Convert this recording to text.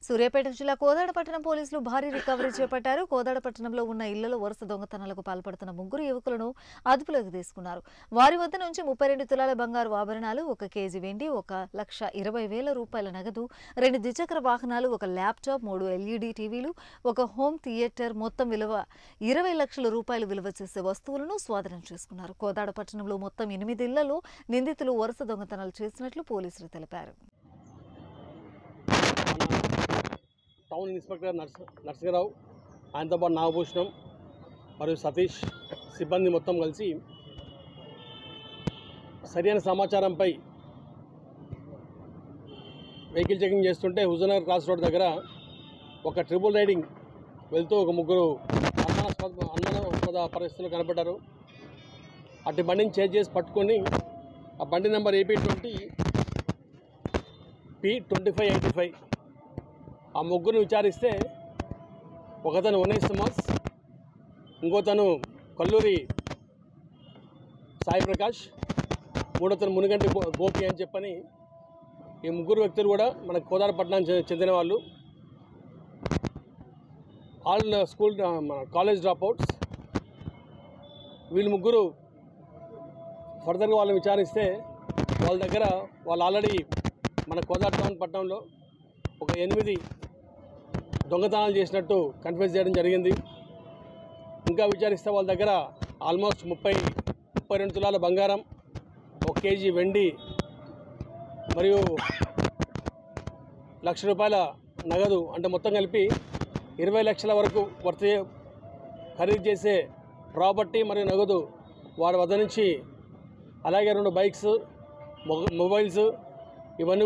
సూర్యాపేట జిల్లా కోదాడ పట్టణం పోలీసులు భారీ రికవరీ చేపట్టారు కోదాడ పట్టణంలో ఉన్న ఇళ్లలో వరుస దొంగతనాలకు పాల్పడుతున్న ముగ్గురు యువకులను అదుపులోకి తీసుకున్నారు వారి వద్ద నుంచి ముప్పై రెండు తులాల బంగారు ఆభరణాలు ఒక కేజీ వెండి ఒక లక్ష ఇరవై వేల రూపాయల నగదు రెండు ద్విచక్ర వాహనాలు ఒక ల్యాప్టాప్ మూడు ఎల్ఈడి టీవీలు ఒక హోమ్ థియేటర్ మొత్తం విలువ ఇరవై లక్షల రూపాయలు విలువ చేసే వస్తువులను స్వాధీనం చేసుకున్నారు కోదాడ పట్టణంలో మొత్తం ఎనిమిది ఇళ్లలో నిందితులు వరుస దొంగతనాలు చేసినట్లు పోలీసులు తెలిపారు మన టౌన్ ఇన్స్పెక్టర్ నర్స్ నరసింహరావు ఆయనతో పాటు నాగభూషణం మరియు సతీష్ సిబ్బంది మొత్తం కలిసి సరైన సమాచారంపై వెహికల్ చెకింగ్ చేస్తుంటే హుజనగర్ క్రాస్ రోడ్ దగ్గర ఒక ట్రిపుల్ రైడింగ్ వెళ్తూ ఒక ముగ్గురు అనుమానాస్పద అనుమానాస్పద పరిస్థితులు కనపడ్డారు అటు బండిని చేజ్ చేసి పట్టుకొని ఆ బండి number AP twenty P twenty five eighty five ఆ ముగ్గురు విచారిస్తే ఒకతను ఉనేష్ సుమాస్ ఇంకోతను కల్లూరి సాయి ప్రకాష్ మూడోతను మునిగంటి గో- గోపి అని చెప్పని ఈ ముగ్గురు వ్యక్తులు కూడా మన కోదాడపట్నం చెందిన వాళ్ళు ఆల్ స్కూల్ మన కాలేజ్ డ్రాప్ అవుట్స్ వీళ్ళు ముగ్గురు ఫర్దర్గా వాళ్ళని విచారిస్తే వాళ్ళ దగ్గర వాళ్ళు ఆల్రెడీ మన కోదాడ టౌన్ పట్టణంలో ఒక ఎనిమిది దొంగతనాలు చేసినట్టు కన్ఫ్యూజ్ చేయడం జరిగింది ఇంకా విచారిస్తే వాళ్ళ దగ్గర ఆల్మోస్ట్ ముప్పై ముప్పై రెండు తులాల బంగారం ఒక కేజీ వెండి మరియు లక్ష రూపాయల నగదు అంటే మొత్తం కలిపి ఇరవై లక్షల వరకు వర్త్ ఖరీదు చేసే ప్రాపర్టీ మరియు నగదు వారి వద్ద నుంచి అలాగే రెండు బైక్స్ మొ- మొబైల్స్ ఇవన్నీ